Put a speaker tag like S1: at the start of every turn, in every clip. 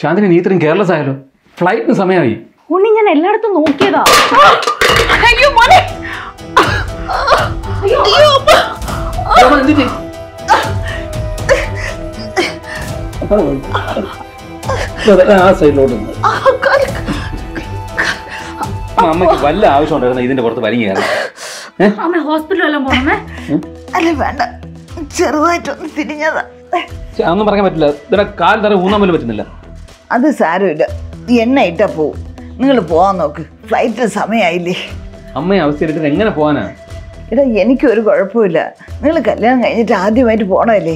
S1: ചാന്ദിനി നീ ഇത്രയും കെയർലെസ് ആയാലോ ഫ്ലൈറ്റിന് സമയമായി
S2: ഉണ്ണി ഞാൻ എല്ലായിടത്തും നോക്കിയതാ
S3: അയ്യോ മോനെ അയ്യോ അമ്മ.
S1: ആ സൈഡിലോട്ട്
S3: ആ, കാല്.
S1: അമ്മയ്ക്ക് വല്ല ആവശ്യം ഉണ്ടായിരുന്നു ഇതിന്റെ പുറത്ത് വലിഞ്ഞു കയറാൻ
S2: അമ്മ ഹോസ്പിറ്റലിൽ വല്ലതും പോണമേ
S3: അല്ല വേണ്ട ചെറുതായിട്ടൊന്ന് തിരിഞ്ഞതാ
S1: ഛെ, അതൊന്നും പറയാൻ പറ്റില്ല ഇതിന്റെ കാൽ തറ ഊന്നാൻ പോലും പറ്റുന്നില്ല
S3: അത് സാരമില്ല എണ്ണ ഇട്ടാ പോവും നിങ്ങൾ പോവാൻ നോക്ക് ഫ്ലൈറ്റ് സമയമായില്ലേ
S1: അമ്മയെ അവസ്ഥയിലിട്ട് എങ്ങനെ പോകാനാ
S3: എടാ എനിക്കൊരു കുഴപ്പമില്ല നിങ്ങൾ കല്യാണം കഴിഞ്ഞിട്ട് ആദ്യമായിട്ട് പോണല്ലേ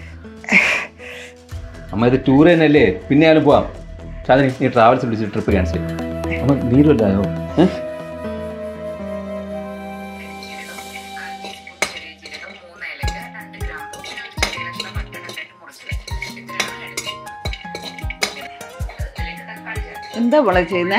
S1: അമ്മ ഇത് ടൂർ തന്നെയല്ലേ പിന്നെ ആയാലും പോവാം ചാന്ദിനി നീ ട്രാവൽസ് വിളിച്ച് ട്രിപ്പ് ക്യാൻസൽ അമ്മ നീരുമല്ലായോ ഏഹ്
S3: എന്താ മോളെ ചെയ്യുന്നേ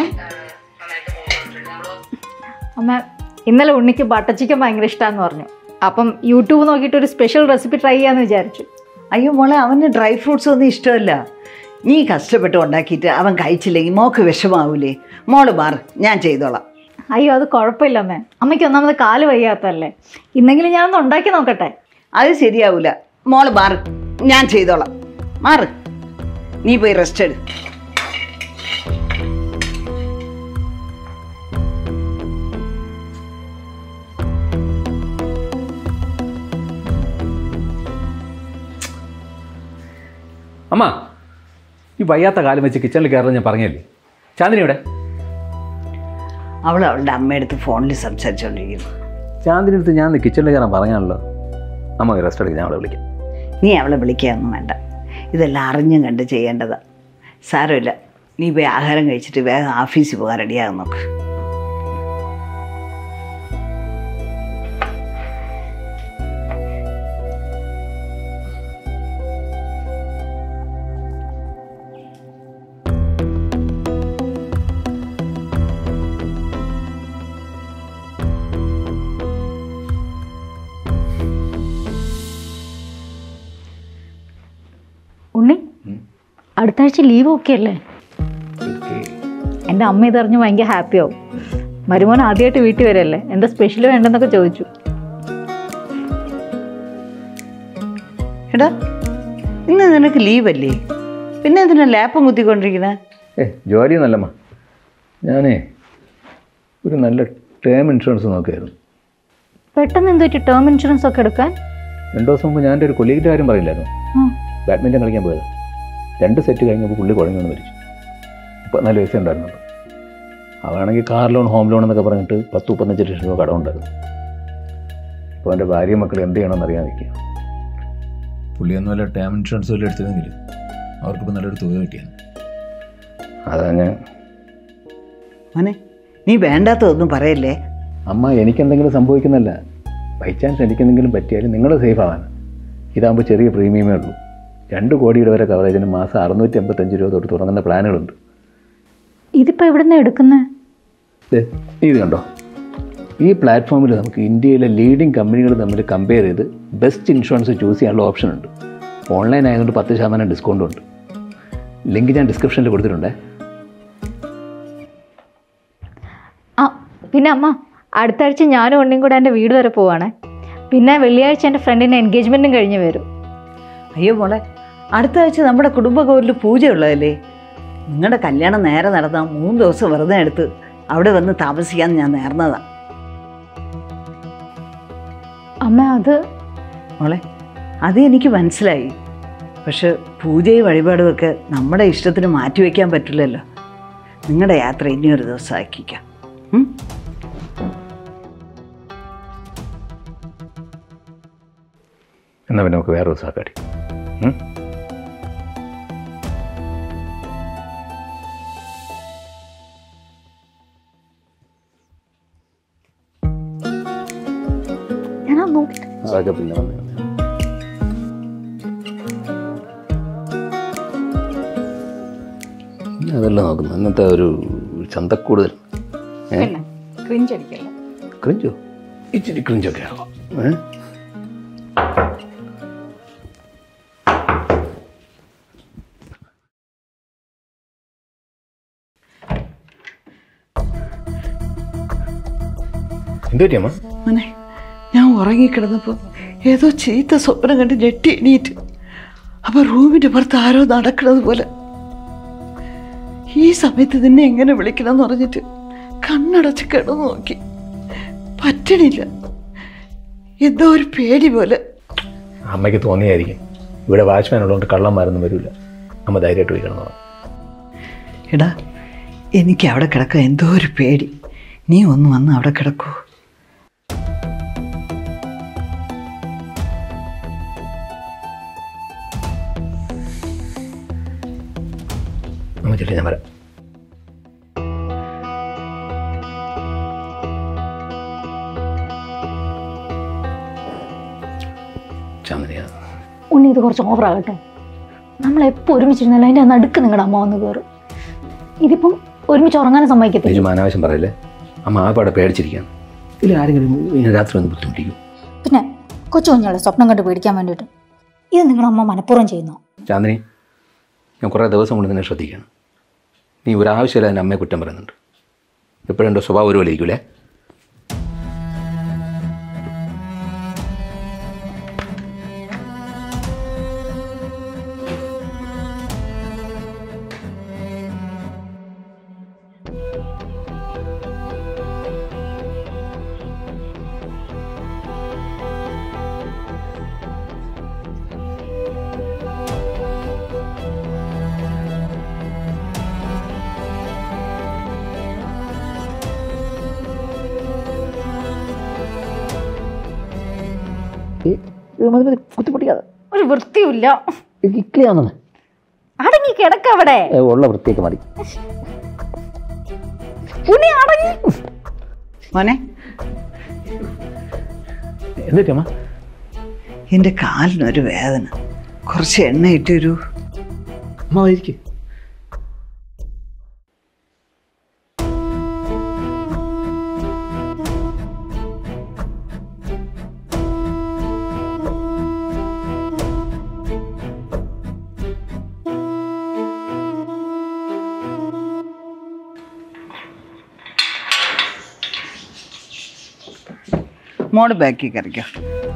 S2: അമ്മ ഇന്നലെ ഉണ്ണിക്ക് ബട്ടർ ചിക്കൻ ഭയങ്കര ഇഷ്ടമാന്ന് പറഞ്ഞു അപ്പം യൂട്യൂബ് നോക്കിയിട്ട് ഒരു സ്പെഷ്യൽ റെസിപ്പി ട്രൈ ചെയ്യാന്ന് വിചാരിച്ചു
S3: അയ്യോ മോളെ അവന് ഡ്രൈ ഫ്രൂട്ട്സ് ഒന്നും ഇഷ്ടമല്ല നീ കഷ്ടപ്പെട്ട് ഉണ്ടാക്കിയിട്ട് അവൻ കഴിച്ചില്ലെങ്കിൽ മോക്ക് വിഷമാവൂലേ മോള് മാറ് ഞാൻ ചെയ്തോളാം
S2: അയ്യോ അത് കുഴപ്പമില്ല അമ്മേ അമ്മയ്ക്ക് ഒന്നാമത് കാല് വയ്യാത്തല്ലേ ഇന്നെങ്കിലും ഞാനൊന്ന് ഉണ്ടാക്കി നോക്കട്ടെ
S3: അത് ശരിയാവൂല മോള് മാറ് ഞാൻ ചെയ്തോളാം മാറ് നീ പോയി റെസ്റ്റ് എടു
S1: അമ്മ ഈ വയ്യാത്ത കാലം വെച്ച് കിച്ചണിൽ കയറുന്നത് ഞാൻ പറഞ്ഞല്ലേ ചാന്ദിനി ഇവിടെ
S3: അവൾ അവളുടെ അമ്മയടുത്ത് ഫോണിൽ സംസാരിച്ചുകൊണ്ടിരിക്കുന്നു
S1: ചാന്ദിനി അടുത്ത് ഞാൻ കിച്ചണിൽ കയറാൻ പറഞ്ഞാണല്ലോ അമ്മ റെസ്റ്റ് എടുക്കുക ഞാൻ അവളെ വിളിക്കാം
S3: നീ അവളെ വിളിക്കുകയൊന്നും വേണ്ട ഇതെല്ലാം അറിഞ്ഞും കണ്ട് ചെയ്യേണ്ടതാ സാരമില്ല നീ പോയി ആഹാരം കഴിച്ചിട്ട് വേഗം ഓഫീസിൽ പോകാൻ റെഡിയാകും നോക്ക്
S2: ഉണ്ണി അടുത്ത ആഴ്ച ലീവ് ഒക്കെ അല്ലേ എൻ്റെ അമ്മ ഇതറിഞ്ഞ് ഭയങ്കര ഹാപ്പി ആവും മരുമോൻ ആദ്യമായിട്ട് വീട്ടിൽ വരല്ലേ എന്താ സ്പെഷ്യൽ വേണ്ടെന്നൊക്കെ ചോദിച്ചു
S3: എടാ ഇന്ന് നിനക്ക് ലീവല്ലേ പിന്നെ എന്തിനാ ലാപ്പം കുത്തിക്കൊണ്ടിരിക്കണേ
S1: ഏ ജോലി നല്ലമ്മ ഞാനേ ഒരു നല്ല ടേം ഇൻഷുറൻസ് നോക്കിയായിരുന്നു
S2: പെട്ടെന്ന് എന്ത് പറ്റി ടേം ഇൻഷുറൻസ് ഒക്കെ എടുക്കാൻ
S1: രണ്ട് ദിവസം മുമ്പ് ഞാൻ എൻ്റെ ഒരു കൊലീഗിൻ്റെ കാര്യം പറയില്ലായിരുന്നു
S2: ഉം.
S1: ബാഡ്മിൻ്റൺ കളിക്കാൻ പോയത് രണ്ട് സെറ്റ് കഴിഞ്ഞപ്പോൾ പുള്ളി കുഴങ്ങി വന്ന് മരിച്ചു മുപ്പത്തിനാല് വയസ്സേ ഉണ്ടായിരുന്നുള്ളൂ അവനാണെങ്കിൽ കാർ ലോൺ ഹോം ലോൺ എന്നൊക്കെ പറഞ്ഞിട്ട് പത്ത് മുപ്പത്തഞ്ച് ലക്ഷം രൂപ കടമുണ്ടായിരുന്നു അപ്പോൾ എൻ്റെ ഭാര്യയും മക്കൾ എന്ത് ചെയ്യണമെന്ന് അറിയാൻ നിൽക്കുക പുള്ളിയൊന്നും വല്ല ടേം ഇൻഷുറൻസ് വല്ല എടുത്തിരുന്നെങ്കിൽ അവർക്കിപ്പോൾ നല്ലൊരു തുക കിട്ടിയാണ് അതാ ഞാൻ
S3: മോനെ നീ വേണ്ടാത്തതൊന്നും പറയല്ലേ
S1: അമ്മ എനിക്കെന്തെങ്കിലും സംഭവിക്കുന്നില്ല ബൈ ചാൻസ് എനിക്കെന്തെങ്കിലും പറ്റിയാലും നിങ്ങൾ സേഫ് ആവാൻ ഇതാകുമ്പോൾ ചെറിയ പ്രീമിയമേ ഉള്ളൂ രണ്ട് കോടിയുടെ വരെ കവറേജിന് മാസം അറുന്നൂറ്റി അമ്പത്തഞ്ച് രൂപ തൊട്ട് തുടങ്ങുന്ന പ്ലാനുകളുണ്ട്
S2: ഇതിപ്പോ എവിടുന്ന എടുക്കുന്നത്
S1: ദേ, ഇത് കണ്ടോ ഈ പ്ലാറ്റ്ഫോമിൽ നമുക്ക് ഇന്ത്യയിലെ ലീഡിംഗ് കമ്പനികൾ തമ്മിൽ കമ്പയർ ചെയ്ത് ബെസ്റ്റ് ഇൻഷുറൻസ് ചൂസ് ചെയ്യാനുള്ള ഓപ്ഷൻ ഉണ്ട് ഓൺലൈൻ ആയതുകൊണ്ട് പത്ത് ശതമാനം ഡിസ്കൗണ്ടും ഉണ്ട് ലിങ്ക് ഞാൻ ഡിസ്ക്രിപ്ഷനിൽ കൊടുത്തിട്ടുണ്ടേ
S2: ആ പിന്നെ അമ്മ അടുത്ത ആഴ്ച ഞാനും ഉണ്ണിയും കൂടെ എൻ്റെ വീട് വരെ പോവാണേ പിന്നെ വെള്ളിയാഴ്ച എൻ്റെ ഫ്രണ്ടിൻ്റെ എൻഗേജ്മെൻറ്റും കഴിഞ്ഞ് വരും
S3: അയ്യോ മോളെ അടുത്ത ആഴ്ച നമ്മുടെ കുടുംബകോവിലിൽ പൂജയുള്ളതല്ലേ നിങ്ങളുടെ കല്യാണം നേരെ നടന്നാൽ മൂന്ന് ദിവസം വെറുതെ എടുത്ത് അവിടെ വന്ന് താമസിക്കാൻ ഞാൻ നേർന്നതാ
S2: അമ്മ അത്
S3: മോളെ അത് എനിക്ക് മനസ്സിലായി പക്ഷെ പൂജയും വഴിപാടും ഒക്കെ നമ്മുടെ ഇഷ്ടത്തിന് മാറ്റിവെക്കാൻ പറ്റില്ലല്ലോ നിങ്ങളുടെ യാത്ര ഇനിയൊരു ദിവസം ആക്കിക്കാം ഉം?
S1: എന്നാൽ പിന്നെ നമുക്ക് വേറെ ദിവസം ആക്കാടി ഉം?
S2: ഞാൻ നോക്കിട്ട്
S1: അതൊക്കെ പിന്നെ വന്നേ അതല്ല നോക്കുന്നത് ഇന്നത്തെ ഒരു ചന്തക്കൂടുതൽ ഏ
S2: പിന്നെ ക്രിഞ്ചടിക്കല്ലോ
S1: ക്രിഞ്ചോ ഇച്ചിരി ക്രിഞ്ചൊക്കെ ആവാം ഏ എന്ത് പറ്റിയമ്മ
S3: മോനെ ഞാൻ ഉറങ്ങിക്കിടന്നപ്പോൾ ഏതോ ചീത്ത സ്വപ്നം കണ്ട് ഞെട്ടി എണീറ്റ് അപ്പോൾ റൂമിൻ്റെ പുറത്ത് ആരോ നടക്കുന്നത് പോലെ ഈ സമയത്ത് നിന്നെ എങ്ങനെ വിളിക്കണമെന്ന് പറഞ്ഞിട്ട് കണ്ണടച്ച് കിടന്നു നോക്കി പറ്റണില്ല എന്തോ ഒരു പേടി പോലെ
S1: അമ്മയ്ക്ക് തോന്നിയായിരിക്കും ഇവിടെ വാച്ച്മാൻ ഉള്ളതുകൊണ്ട് കള്ളന്മാരൊന്നും വരില്ല അമ്മ ധൈര്യമായിട്ട് പോയി കിടന്നോളാം
S3: എടാ എനിക്ക് അവിടെ കിടക്കാൻ എന്തോ ഒരു പേടി നീ ഒന്ന് വന്ന് അവിടെ കിടക്കൂ
S1: അമ്മ ചെല്ലി ഞാൻ വരാം ചന്ദ്രയ
S2: ഉണ്ണി ഇത് കുറച്ച് ഓവറാകട്ടെ നമ്മളെപ്പോൾ ഒരുമിച്ചിരുന്നാലും അതിൻ്റെ നടുക്ക് നിങ്ങളുടെ അമ്മ വന്ന് കയറും ഇതിപ്പം ഒരുമിച്ച് ഉറങ്ങാനും സമ്മതിക്കത്തില്ല
S1: നിജം അനാവശ്യം പറയല്ലേ അമ്മ ആ പാടെ പേടിച്ചിരിക്കുകയാണ് ഇതിൽ ആരെങ്കിലും ഇങ്ങനെ രാത്രി ഒന്ന് ബുദ്ധിമുട്ടിക്കും
S2: പിന്നെ കൊച്ചു കുഞ്ഞുങ്ങളെ സ്വപ്നം കണ്ട് പേടിക്കാൻ വേണ്ടിയിട്ട് ഇത് നിങ്ങളുടെ അമ്മ മനഃപൂർവ്വം ചെയ്യുന്നു
S1: ചാന്ദിനി ഞാൻ കുറേ ദിവസം കൊണ്ട് നിന്നെ ശ്രദ്ധിക്കണം നീ ഒരാവശ്യമില്ല എൻ്റെ അമ്മയെ കുറ്റം പറയുന്നുണ്ട് എപ്പോഴും എൻ്റെ സ്വഭാവം ഒരുപോലെ ഇരിക്കൂലേ കുത്തിപ്പൊട്ടിക്കാതെ
S2: ഒരു വൃത്തിയില്ല
S1: ഇക്ലിയാണെന്ന്
S2: അടങ്ങി കിടക്ക അവിടെ
S1: ഉള്ള വൃത്തിയൊക്കെ മതി
S2: ഉണ്ണി അടങ്ങി
S3: മോനെ
S1: എന്തിട്ട് അമ്മ
S3: എൻ്റെ കാലിനൊരു വേദന കുറച്ച് എണ്ണ ഇട്ടൊരു
S1: അമ്മ ഇരിക്കും
S3: മോള് ബാക്കി കറിക്കോ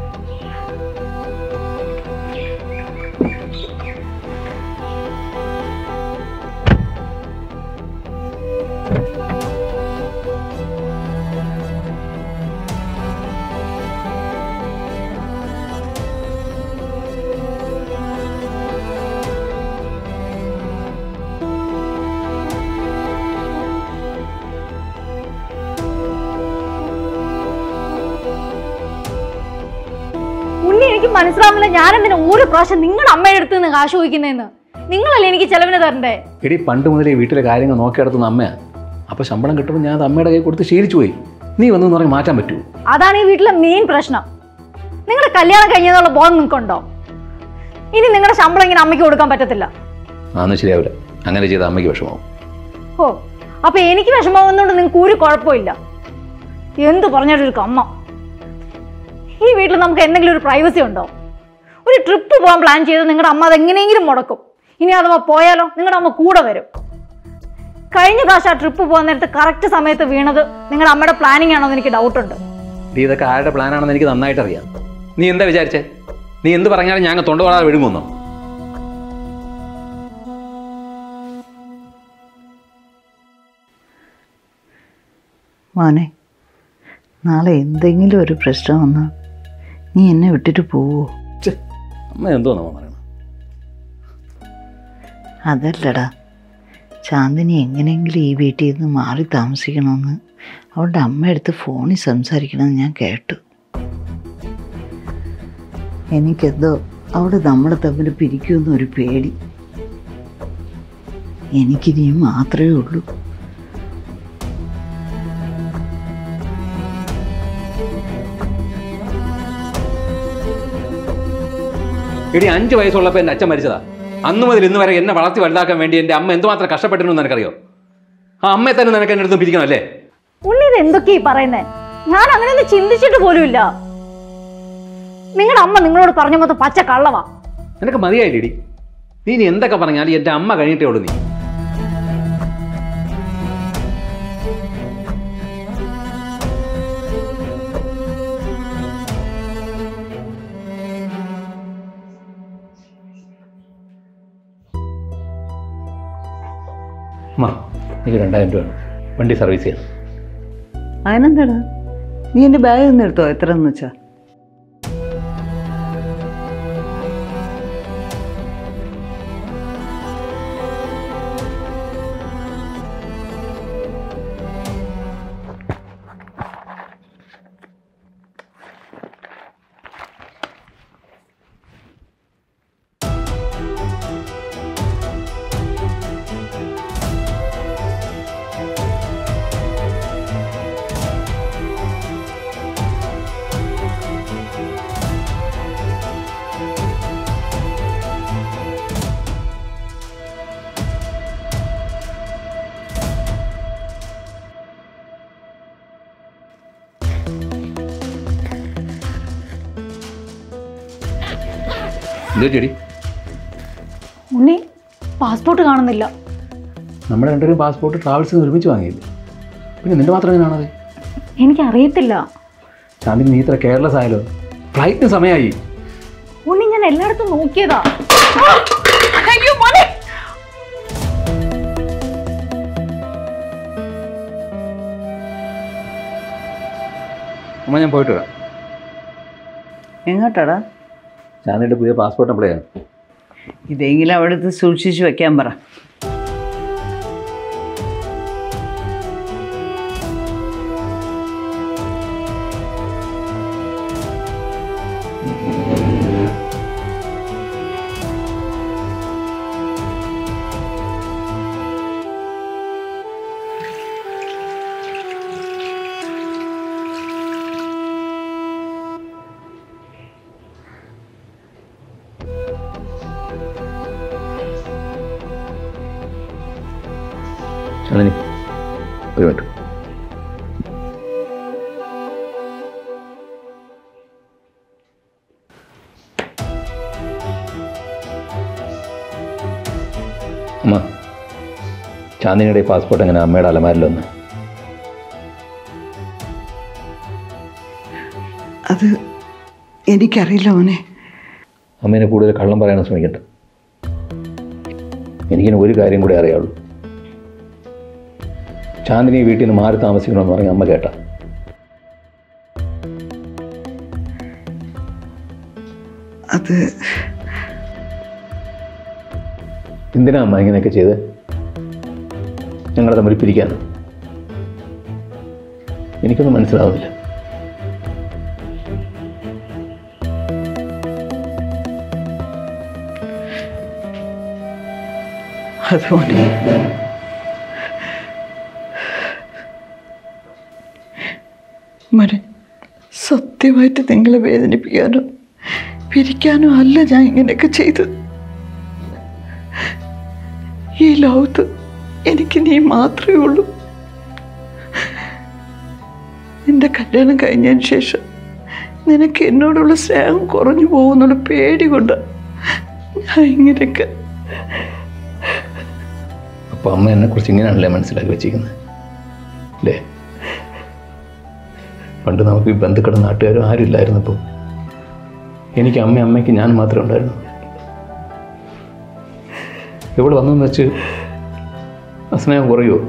S2: ഉണ്ണി എനിക്ക് മനസ്സിലാവുന്നില്ല ഞാൻ എന്തിനാ ഓരോ പ്രാവശ്യം നിങ്ങളുടെ അമ്മയുടെ അടുത്ത് നിന്ന് കാശ് ചോദിക്കുന്നതെന്ന് നിങ്ങളല്ലേ എനിക്ക് ചെലവിന് തരണ്ടേ
S1: എടി പണ്ട് മുതലേ വീട്ടിലെ കാര്യങ്ങൾ നോക്കി നടത്തുന്ന അമ്മയാണ് അപ്പോൾ ശമ്പളം കിട്ടുമ്പോൾ ഞാൻ അത് അമ്മയുടെ കൈ കൊടുത്ത് ശീലിച്ചു പോയി നീ വന്നെന്ന് പറഞ്ഞ് മാറ്റാൻ പറ്റുമോ
S2: അതാണ് ഈ വീട്ടിലെ മെയിൻ പ്രശ്നം നിങ്ങളുടെ കല്യാണം കഴിഞ്ഞതെന്നുള്ള ബോധം നിങ്ങൾക്കുണ്ടോ ഇനി നിങ്ങളുടെ ശമ്പളം ഇങ്ങനെ അമ്മയ്ക്ക് കൊടുക്കാൻ പറ്റത്തില്ല
S1: അന്ന് ശരിയാവില്ല അങ്ങനെ ചെയ്ത അമ്മയ്ക്ക് വിഷമാവും
S2: ഓ അപ്പൊ എനിക്ക് വിഷമാവുന്നതുകൊണ്ട് നിങ്ങൾക്ക് ഒരു കുഴപ്പമില്ല എന്ത് പറഞ്ഞാലൊരു കമ്മ ഈ വീട്ടിൽ നമുക്ക് എന്തെങ്കിലും ഒരു പ്രൈവസി ഉണ്ടോ ഒരു ട്രിപ്പ് പോകാൻ പ്ലാൻ ചെയ്ത് നിങ്ങളുടെ അമ്മ അതെങ്ങനെയെങ്കിലും മുടക്കും ഇനി അഥവാ പോയാലോ നിങ്ങളുടെ അമ്മ കൂടെ വരും കഴിഞ്ഞ പ്രാവശ്യം ആ ട്രിപ്പ് പോകാൻ നേരത്ത് കറക്റ്റ് സമയത്ത് വീണത് നിങ്ങളുടെ അമ്മയുടെ പ്ലാനിങ് ആണോ എന്ന് എനിക്ക് ഡൗട്ടുണ്ട്
S1: നീ ഇതൊക്കെ ആരുടെ പ്ലാനാണെന്ന് എനിക്ക് നന്നായിട്ട് അറിയാം നീ എന്താ വിചാരിച്ചേ നീ എന്ത് പറഞ്ഞാലും ഞാൻ തൊണ്ട വളാതെ വിഴുങ്ങുന്നോ
S3: മോനെ നാളെ എന്തെങ്കിലും ഒരു പ്രശ്നം വന്നാൽ നീ എന്നെ വിട്ടിട്ട് പോവോ
S1: ഛെ, അമ്മ എന്തോ നമ്മ പറയണം
S3: അതല്ലടാ ചാന്ദിനി എങ്ങനെയെങ്കിലും ഈ വീട്ടിൽ നിന്ന് മാറി താമസിക്കണമെന്ന് അവളുടെ അമ്മയടുത്ത് ഫോണിൽ സംസാരിക്കണമെന്ന് ഞാൻ കേട്ടു എനിക്കെന്തോ അവൾ നമ്മളെ തമ്മിൽ പിരിക്കുമെന്നൊരു പേടി എനിക്കിനി മാത്രമേ ഉള്ളൂ
S1: എടി അഞ്ച് വയസ്സുള്ളപ്പോൾ എൻ്റെ അച്ഛൻ മരിച്ചതാ അന്ന് മുതൽ ഇന്ന് വരെ എന്നെ വളർത്തി വലുതാക്കാൻ വേണ്ടി എൻ്റെ അമ്മ എന്തുമാത്രം കഷ്ടപ്പെട്ടിരുന്നു നിനക്കറിയോ ആ അമ്മയെ തന്നെ നിനക്ക് എൻ്റെ അടുത്ത് പിരിക്കണം അല്ലേ
S2: ഉണ്ണി ഇത് എന്തൊക്കെയാ ഈ പറയുന്നേ ഞാൻ അങ്ങനെയൊന്നും ചിന്തിച്ചിട്ട് പോലുമില്ല നിങ്ങളുടെ അമ്മ നിങ്ങളോട് പറഞ്ഞ മൊത്തം പച്ച കള്ളവാ
S1: നിനക്ക് മതിയായില്ലേടി നീ ഇനി എന്തൊക്കെ പറഞ്ഞാലും എൻ്റെ അമ്മ കഴിഞ്ഞിട്ടേ ഉള്ളൂ നീ അമ്മ എനിക്ക് രണ്ടായിരം രൂപ വേണം വണ്ടി സർവീസ് ചെയ്യാം
S3: അതിനെന്താടാ നീ എൻ്റെ ബാഗ് ഒന്ന് എടുത്തോ എത്ര എന്ന് വെച്ചാ
S1: എന്തോ ചെടി
S2: ഉണ്ണി പാസ്പോർട്ട് കാണുന്നില്ല
S1: നമ്മുടെ രണ്ടുപേരും പാസ്പോർട്ട് ട്രാവൽസ് ഒരുമിച്ച് വാങ്ങിയില്ലേ പിന്നെ നിന്റെ മാത്രം എങ്ങനെയാണത്
S2: എനിക്കറിയത്തില്ല
S1: ചാന്ദിനി നീ ഇത്ര കെയർലെസ് ആയാലോ ഫ്ലൈറ്റിന് സമയമായി
S2: ഉണ്ണി ഞാൻ എല്ലായിടത്തും നോക്കിയതാ
S1: അമ്മ ഞാൻ പോയിട്ട് വരാം
S3: എങ്ങോട്ടാടാ
S1: ചാന്ദിയുടെ പുതിയ പാസ്പോർട്ട് അപ്ലൈ ചെയ്യണം
S3: ഇതെങ്കിലും അവിടുത്തെ സൂക്ഷിച്ച് വെക്കാൻ പറ
S1: ചാന്ദിനി ഒരു മിനിറ്റ് അമ്മ ചാന്ദിനിയുടെ പാസ്പോർട്ട് എങ്ങനെ അമ്മയുടെ അലമാരിലൊന്ന്
S3: അത് എനിക്കറിയില്ല മോനെ
S1: അമ്മേനെ കൂടുതൽ കള്ളം പറയാൻ ശ്രമിക്കട്ടെ എനിക്കിനി ഒരു കാര്യം കൂടെ അറിയാവുള്ളൂ ചാന്ദിനി വീട്ടിൽ നിന്ന് മാറി താമസിക്കണമെന്ന് പറഞ്ഞ അമ്മ കേട്ട
S3: അത്
S1: എന്തിനാ അമ്മ ഇങ്ങനെയൊക്കെ ചെയ്ത് ഞങ്ങളെ തമ്മിൽ പിരിക്കാൻ എനിക്കൊന്നും മനസ്സിലാവുന്നില്ല
S3: അത് മോനെ മോനെ സത്യമായിട്ട് നിങ്ങളെ വേദനിപ്പിക്കാനോ പിരിക്കാനോ അല്ല ഞാൻ ഇങ്ങനെയൊക്കെ ചെയ്തത് ഈ ലോകത്ത് എനിക്ക് നീ മാത്രമേ ഉള്ളൂ നിന്റെ കല്യാണം കഴിഞ്ഞതിന് ശേഷം നിനക്ക് എന്നോടുള്ള സ്നേഹം കുറഞ്ഞു പോകുന്നുള്ള പേടി കൊണ്ട് ഞാൻ ഇങ്ങനെയൊക്കെ
S1: അപ്പോൾ അമ്മ എന്നെക്കുറിച്ച് ഇങ്ങനെയാണല്ലേ മനസ്സിലാക്കി വെച്ചിരിക്കുന്നത് അല്ലേ പണ്ട് നമുക്ക് ഈ ബന്ധുക്കളും നാട്ടുകാരും ആരും ഇല്ലായിരുന്നപ്പോൾ എനിക്ക് അമ്മ അമ്മയ്ക്ക് ഞാൻ മാത്രമേ ഉണ്ടായിരുന്നു ഇവിടെ വന്നെന്ന് വെച്ച് ആ സ്നേഹം കുറയുമോ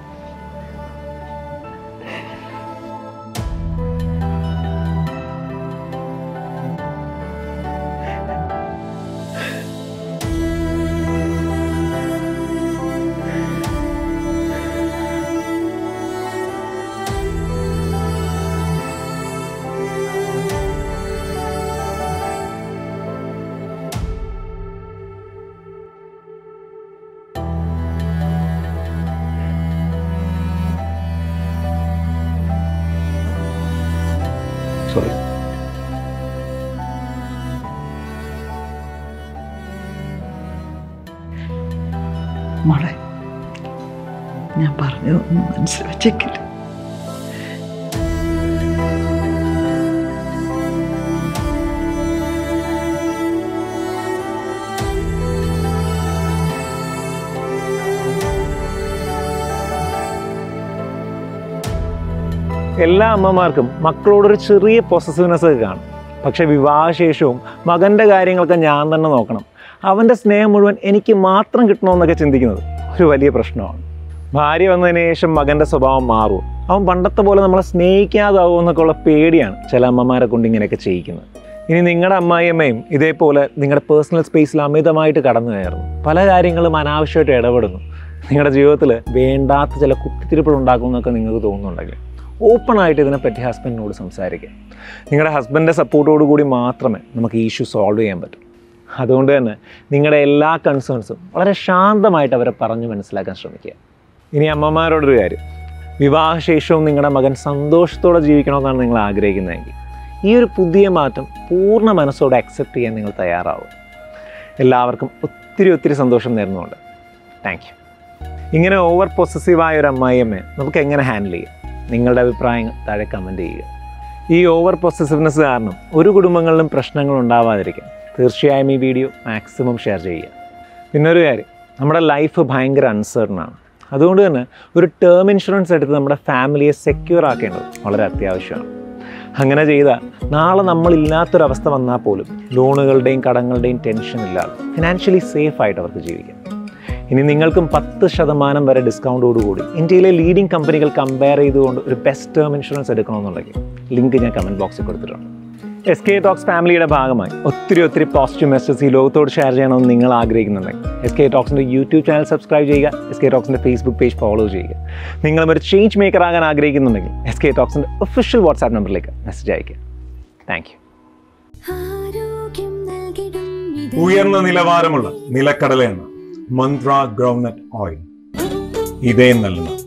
S1: സോറി
S3: മോളെ ഞാൻ പറഞ്ഞതൊന്നും മനസ്സിൽ വെച്ചേക്കില്ല
S4: എല്ലാ അമ്മമാർക്കും മക്കളോടൊരു ചെറിയ പൊസസീവ്നെസ് ഒക്കെ കാണും പക്ഷെ വിവാഹശേഷവും മകൻ്റെ കാര്യങ്ങളൊക്കെ ഞാൻ തന്നെ നോക്കണം അവൻ്റെ സ്നേഹം മുഴുവൻ എനിക്ക് മാത്രം കിട്ടണമെന്നൊക്കെ ചിന്തിക്കുന്നത് ഒരു വലിയ പ്രശ്നമാണ് ഭാര്യ വന്നതിന് ശേഷം മകൻ്റെ സ്വഭാവം മാറും അവൻ പണ്ടത്തെ പോലെ നമ്മളെ സ്നേഹിക്കാതാവും എന്നൊക്കെ ഉള്ള പേടിയാണ് ചില അമ്മമാരെ കൊണ്ട് ഇങ്ങനെയൊക്കെ ചെയ്യിക്കുന്നത് ഇനി നിങ്ങളുടെ അമ്മായിയമ്മയും ഇതേപോലെ നിങ്ങളുടെ പേഴ്സണൽ സ്പേസിൽ അമിതമായിട്ട് കടന്നു കയറുന്നു പല കാര്യങ്ങളും അനാവശ്യമായിട്ട് ഇടപെടുന്നു നിങ്ങളുടെ ജീവിതത്തിൽ വേണ്ടാത്ത ചില കുത്തിത്തിരിപ്പുകൾ ഉണ്ടാക്കുമെന്നൊക്കെ നിങ്ങൾക്ക് തോന്നുന്നുണ്ടെങ്കിൽ ഓപ്പണായിട്ട് ഇതിനെപ്പറ്റി ഹസ്ബൻഡിനോട് സംസാരിക്കുക നിങ്ങളുടെ ഹസ്ബൻഡിൻ്റെ സപ്പോർട്ടോടു കൂടി മാത്രമേ നമുക്ക് ഈ ഇഷ്യൂ സോൾവ് ചെയ്യാൻ പറ്റൂ അതുകൊണ്ട് തന്നെ നിങ്ങളുടെ എല്ലാ കൺസേൺസും വളരെ ശാന്തമായിട്ട് അവരെ പറഞ്ഞു മനസ്സിലാക്കാൻ ശ്രമിക്കുക ഇനി അമ്മമാരോടൊരു കാര്യം വിവാഹശേഷവും നിങ്ങളുടെ മകൻ സന്തോഷത്തോടെ ജീവിക്കണമെന്നാണ് നിങ്ങൾ ആഗ്രഹിക്കുന്നതെങ്കിൽ ഈ ഒരു പുതിയ മാറ്റം പൂർണ്ണ മനസ്സോടെ അക്സെപ്റ്റ് ചെയ്യാൻ നിങ്ങൾ തയ്യാറാവും എല്ലാവർക്കും ഒത്തിരി ഒത്തിരി സന്തോഷം നേരുന്നുണ്ട് താങ്ക് യു ഇങ്ങനെ ഓവർ പൊസസീവായ ഒരു അമ്മായിയമ്മയെ നമുക്ക് എങ്ങനെ ഹാൻഡിൽ ചെയ്യാം നിങ്ങളുടെ അഭിപ്രായങ്ങൾ താഴെ കമൻറ്റ് ചെയ്യുക ഈ ഓവർ പൊസസീവ്നെസ് കാരണം ഒരു കുടുംബങ്ങളിലും പ്രശ്നങ്ങൾ ഉണ്ടാവാതിരിക്കാൻ തീർച്ചയായും ഈ വീഡിയോ മാക്സിമം ഷെയർ ചെയ്യുക പിന്നെ ഒരു കാര്യം നമ്മുടെ ലൈഫ് ഭയങ്കര അൺസേർട്ടൺ ആണ് അതുകൊണ്ട് തന്നെ ഒരു ടേം ഇൻഷുറൻസ് എടുത്ത് നമ്മുടെ ഫാമിലിയെ സെക്യൂർ ആക്കേണ്ടത് വളരെ അത്യാവശ്യമാണ് അങ്ങനെ ചെയ്താൽ നാളെ നമ്മളില്ലാത്തൊരവസ്ഥ വന്നാൽ പോലും ലോണുകളുടെയും കടങ്ങളുടെയും ടെൻഷൻ ഇല്ലാതെ ഫിനാൻഷ്യലി സേഫ് ആയിട്ട് അവർക്ക് ജീവിക്കാം ഇനി നിങ്ങൾക്കും പത്ത് ശതമാനം വരെ ഡിസ്കൗണ്ടോടുകൂടി ഇന്ത്യയിലെ ലീഡിംഗ് കമ്പനികൾ കമ്പയർ ചെയ്തുകൊണ്ട് ഒരു ബെസ്റ്റ് ടേം ഇൻഷുറൻസ് എടുക്കണമെന്നുണ്ടെങ്കിൽ ലിങ്ക് ഞാൻ കമൻറ്റ് ബോക്സിൽ കൊടുത്തിട്ടുണ്ട് എസ് കെ ടോക്സ് ഫാമിലിയുടെ ഭാഗമായി ഒത്തിരി ഒത്തിരി പോസിറ്റീവ് മെസ്സേജ് ഈ ലോകത്തോട് ഷെയർ ചെയ്യണമെന്ന് നിങ്ങൾ ആഗ്രഹിക്കുന്നുണ്ടെങ്കിൽ എസ് കെ ടോക്സിൻ്റെ യൂട്യൂബ് ചാനൽ സബ്സ്ക്രൈബ് ചെയ്യുക എസ് കെ ടോക്സിൻ്റെ ഫേസ്ബുക്ക് പേജ് ഫോളോ ചെയ്യുക നിങ്ങളും ഒരു ചേഞ്ച് മേക്കർ ആകാൻ ആഗ്രഹിക്കുന്നുണ്ടെങ്കിൽ എസ് കെ ടോക്സിൻ്റെ ഒഫീഷ്യൽ വാട്സാപ്പ് നമ്പറിലേക്ക് മെസ്സേജ് അയയ്ക്കുക താങ്ക് യു
S5: ആരോഗ്യം നൽകിടും ഇത്
S6: ഉയർന്ന നിലവാരമുള്ള നിലക്കടല എണ്ണ മന്ത്ര ഗ്രൗണ്ട്നട്ട് ഓയിൽ ഇതേ നൽകുന്ന